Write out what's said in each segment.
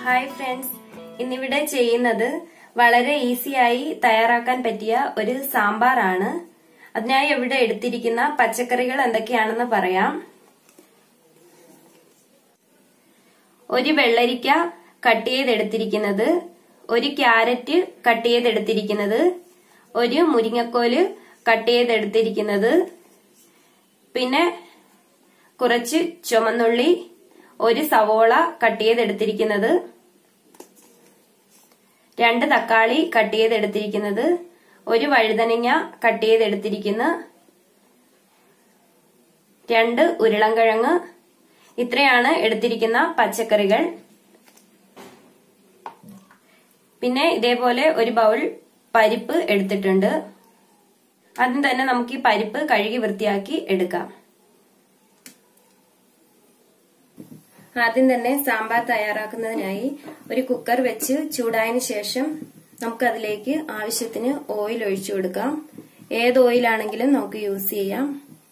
hi friends ഇന്നിവിടെ ചെയ്യുന്നത് വളരെ ഈസിയായി തയ്യാറാക്കാൻ പറ്റിയ ഒരു സാമ്പാർ ആണ് അതിനായി ഇവിടെ എടുത്തിരിക്കുന്ന പച്ചക്കറികൾ എന്തൊക്കെയാണെന്ന് പറയാം ഒരു വെള്ളരിക്ക കട്ട് ചെയ്തെടുത്തിരിക്കുന്നത് ഒരു ക്യാരറ്റ് കട്ട് ചെയ്തെടുത്തിരിക്കുന്നത് ഒരു മുരിങ്ങക്കോല് കട്ട് ചെയ്തെടുത്തിരിക്കുന്നത് പിന്നെ കുറച്ച് ചുമന്നുള്ളി ഒരു സവോള കട്ട് ചെയ്തെടുത്തിരിക്കുന്നത് രണ്ട് തക്കാളി കട്ട് ചെയ്തെടുത്തിരിക്കുന്നത് ഒരു വഴുതനങ്ങ കട്ട് ചെയ്തെടുത്തിരിക്കുന്ന രണ്ട് ഉരുളൻകിഴങ്ങ് ഇത്രയാണ് എടുത്തിരിക്കുന്ന പച്ചക്കറികൾ പിന്നെ ഇതേപോലെ ഒരു ബൗൾ പരിപ്പ് എടുത്തിട്ടുണ്ട് ആദ്യം തന്നെ നമുക്ക് ഈ പരിപ്പ് കഴുകി വൃത്തിയാക്കി എടുക്കാം ആദ്യം തന്നെ സാമ്പാർ തയ്യാറാക്കുന്നതിനായി ഒരു കുക്കർ വെച്ച് ചൂടായതിനു ശേഷം നമുക്ക് അതിലേക്ക് ആവശ്യത്തിന് ഓയിൽ ഒഴിച്ചു കൊടുക്കാം ഏത് ഓയിലാണെങ്കിലും നമുക്ക് യൂസ് ചെയ്യാം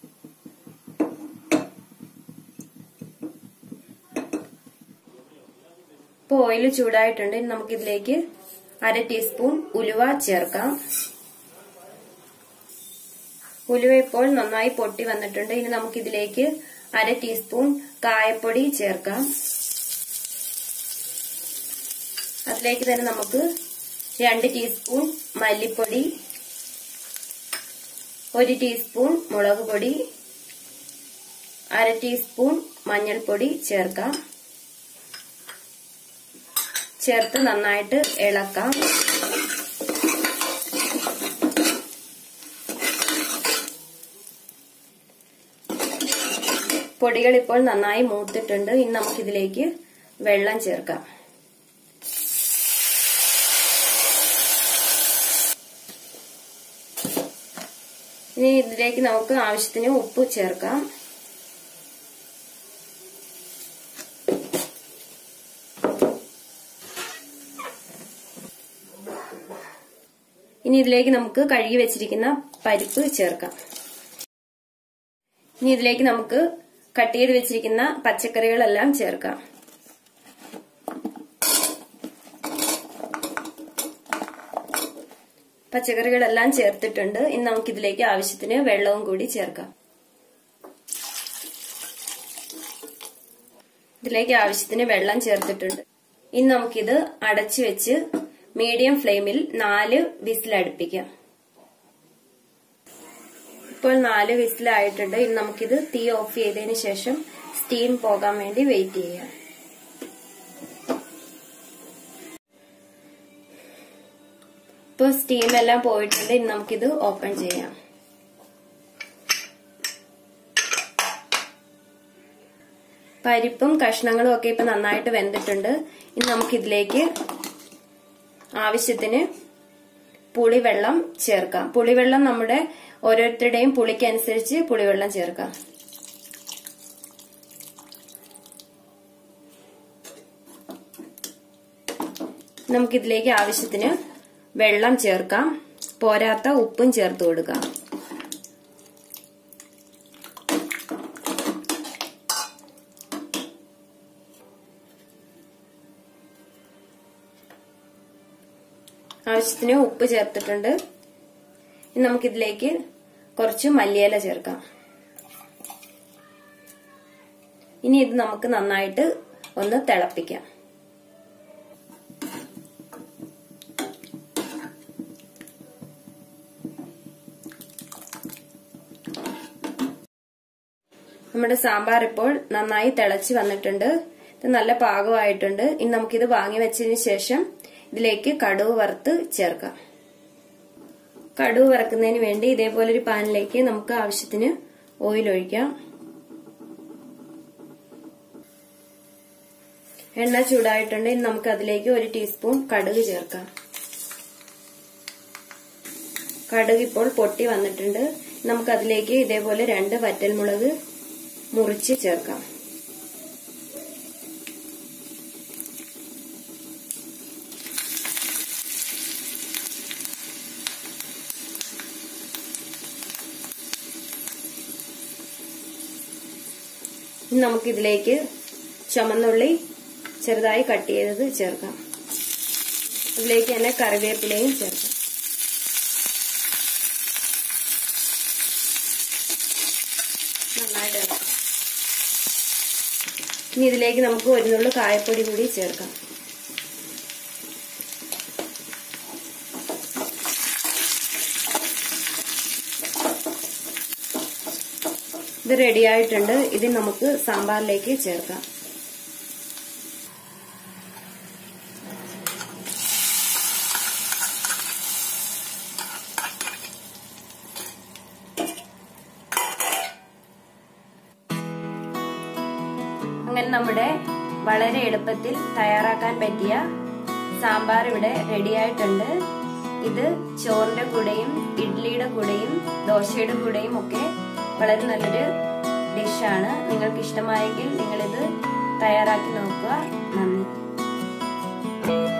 ഇപ്പോൾ ഓയിൽ ചൂടായിട്ടുണ്ട് ഇനി നമുക്കിതിലേക്ക് അര ടീസ്പൂൺ ഉലുവ ചേർക്കാം ഉലുവ ഇപ്പോൾ നന്നായി പൊട്ടി വന്നിട്ടുണ്ട് ഇനി നമുക്കിതിലേക്ക് അര ടീസ്പൂൺ കായപ്പൊടി ചേർക്കാം അതിലേക്ക് തന്നെ നമുക്ക് രണ്ട് ടീസ്പൂൺ മല്ലിപ്പൊടി ഒരു ടീസ്പൂൺ മുളക് പൊടി അര ടീസ്പൂൺ മഞ്ഞൾപ്പൊടി ചേർക്കാം ചേർത്ത് നന്നായിട്ട് ഇളക്കാം പൊടികൾ ഇപ്പോൾ നന്നായി മൂത്തിട്ടുണ്ട് ഇനി നമുക്കിതിലേക്ക് വെള്ളം ചേർക്കാം ഇനി ഇതിലേക്ക് നമുക്ക് ആവശ്യത്തിന് ഉപ്പ് ചേർക്കാം ഇനി ഇതിലേക്ക് നമുക്ക് കഴുകി വെച്ചിരിക്കുന്ന പരിപ്പ് ചേർക്കാം ഇനി ഇതിലേക്ക് നമുക്ക് കട്ട് ചെയ്ത് വെച്ചിരിക്കുന്ന പച്ചക്കറികളെല്ലാം ചേർക്കാം പച്ചക്കറികളെല്ലാം ചേർത്തിട്ടുണ്ട് ഇനി നമുക്കിതിലേക്ക് ആവശ്യത്തിന് വെള്ളവും കൂടി ചേർക്കാം ഇതിലേക്ക് ആവശ്യത്തിന് വെള്ളം ചേർത്തിട്ടുണ്ട് ഇനി നമുക്കിത് അടച്ചു വെച്ച് മീഡിയം ഫ്ലെയിമിൽ നാല് വിസിൽ അടുപ്പിക്കാം ഇപ്പോൾ നാല് വിസിലായിട്ടുണ്ട് ഇനി നമുക്കിത് തീ ഓഫ് ചെയ്തതിന് ശേഷം സ്റ്റീം പോകാൻ വേണ്ടി വെയിറ്റ് ചെയ്യാം ഇപ്പോൾ സ്റ്റീം എല്ലാം പോയിട്ടുണ്ട് ഇനി നമുക്കിത് ഓപ്പൺ ചെയ്യാം പരിപ്പും കഷ്ണങ്ങളും ഒക്കെ ഇപ്പൊ നന്നായിട്ട് വെന്തിട്ടുണ്ട് ഇനി നമുക്കിതിലേക്ക് ആവശ്യത്തിന് പുളിവെള്ളം ചേർക്കാം പുളിവെള്ളം നമ്മുടെ ഓരോരുത്തരുടെയും പുളിക്കനുസരിച്ച് പുളിവെള്ളം ചേർക്കാം നമുക്കിതിലേക്ക് ആവശ്യത്തിന് വെള്ളം ചേർക്കാം പോരാത്ത ഉപ്പും ചേർത്ത് കൊടുക്കാം ആവശ്യത്തിന് ഉപ്പ് ചേർത്തിട്ടുണ്ട് ഇനി നമുക്കിതിലേക്ക് കുറച്ച് മല്ലിയില ചേർക്കാം ഇനി ഇത് നമുക്ക് നന്നായിട്ട് ഒന്ന് തിളപ്പിക്കാം നമ്മുടെ സാമ്പാർ ഇപ്പോൾ നന്നായി തിളച്ച് വന്നിട്ടുണ്ട് ഇത് നല്ല പാകമായിട്ടുണ്ട് ഇനി നമുക്കിത് വാങ്ങി വെച്ചതിന് ശേഷം ഇതിലേക്ക് കടുവ് വറുത്ത് ചേർക്കാം കടുവ് വറക്കുന്നതിന് വേണ്ടി ഇതേപോലെ ഒരു പാനിലേക്ക് നമുക്ക് ആവശ്യത്തിന് ഓയിൽ ഒഴിക്കാം എണ്ണ ചൂടായിട്ടുണ്ട് ഇനി നമുക്ക് അതിലേക്ക് ഒരു ടീസ്പൂൺ കടുക് ചേർക്കാം കടുക് ഇപ്പോൾ പൊട്ടി വന്നിട്ടുണ്ട് നമുക്ക് അതിലേക്ക് ഇതേപോലെ രണ്ട് വറ്റൽമുളക് മുറിച്ച് ചേർക്കാം ഇനി നമുക്കിതിലേക്ക് ചുമന്നുള്ളി ചെറുതായി കട്ട് ചെയ്തത് ചേർക്കാം ഇതിലേക്ക് തന്നെ കറിവേപ്പിലയും ചേർക്കാം നന്നായിട്ട് ഇളക്കാം ഇനി ഇതിലേക്ക് നമുക്ക് ഒരു നുള്ളു കായപ്പൊടി കൂടി ചേർക്കാം ഇത് റെഡി ആയിട്ടുണ്ട് ഇത് നമുക്ക് സാമ്പാറിലേക്ക് ചേർക്കാം അങ്ങനെ നമ്മുടെ വളരെ എളുപ്പത്തിൽ തയ്യാറാക്കാൻ പറ്റിയ സാമ്പാർ ഇവിടെ റെഡി ആയിട്ടുണ്ട് ഇത് ചോറിന്റെ കൂടെയും ഇഡ്ലിയുടെ കൂടെയും ദോശയുടെ കൂടെയും ഒക്കെ വളരെ നല്ലൊരു ഡിഷാണ് നിങ്ങൾക്ക് ഇഷ്ടമായെങ്കിൽ നിങ്ങളിത് തയ്യാറാക്കി നോക്കുക നന്ദി